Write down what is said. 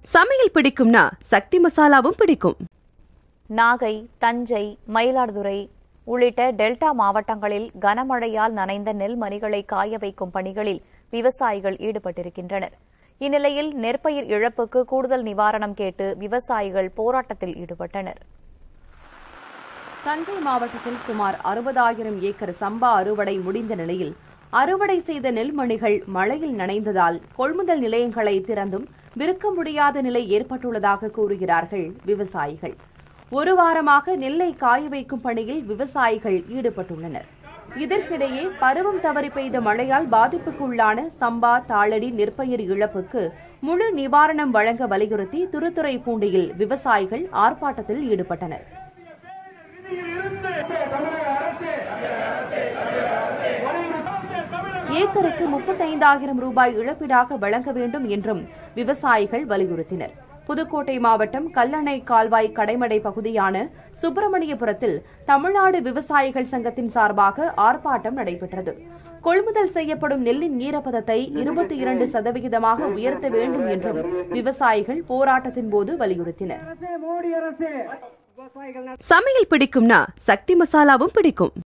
சமையல் பிடிக்கும்னா சக்தி மசாலாவும் பிடிக்கும் நாகை தஞ்சை மயிலாடுதுறை உள்ளிட்ட டெல்டா மாவட்டங்களில் கனமழையால் நனைந்த நெல் மணிகளை காய வைக்கும் பணிகளில் விவசாயிகள் ஈடுபட்டிருக்கின்றனர் இந்நிலையில் நெற்பயிர் இழப்புக்கு கூடுதல் நிவாரணம் கேட்டு விவசாயிகள் போராட்டத்தில் ஈடுபட்டனர் தஞ்சை மாவட்டத்தில் சுமார் அறுபதாயிரம் ஏக்கர் சம்பா அறுவடை முடிந்த நிலையில் அறுவடை செய்த நெல்மணிகள் மழையில் நனைந்ததால் கொள்முதல் நிலையங்களை திறந்தும் விற்க முடியாத நிலை ஏற்பட்டுள்ளதாக கூறுகிறார்கள் விவசாயிகள் ஒரு வாரமாக நெல்லை காய வைக்கும் பணியில் விவசாயிகள் ஈடுபட்டுள்ளனர் இதற்கிடையே பருவம் தவறி பெய்த மழையால் பாதிப்புக்குள்ளான சம்பா தாளடி நெற்பயிர் இழப்புக்கு முழு நிவாரணம் வழங்க வலியுறுத்தி திருத்துறைப்பூண்டியில் விவசாயிகள் ஆர்ப்பாட்டத்தில் ஈடுபட்டனர் ஏக்கருக்கு முப்பத்தைந்தாயிரம் ரூபாய் இழப்பீடாக வழங்க வேண்டும் என்றும் விவசாயிகள் வலியுறுத்தினர் புதுக்கோட்டை மாவட்டம் கல்லணை கால்வாய் கடைமடை பகுதியான சுப்பிரமணியபுரத்தில் தமிழ்நாடு விவசாயிகள் சங்கத்தின் சார்பாக ஆர்ப்பாட்டம் நடைபெற்றது கொள்முதல் செய்யப்படும் நெல்லின் ஈரப்பதத்தை இருபத்தி இரண்டு சதவிகிதமாக உயர்த்த வேண்டும் என்றும் விவசாயிகள் போராட்டத்தின் போது வலியுறுத்தினர் சமையல் பிடிக்கும்னா சக்தி மசாலாவும் பிடிக்கும்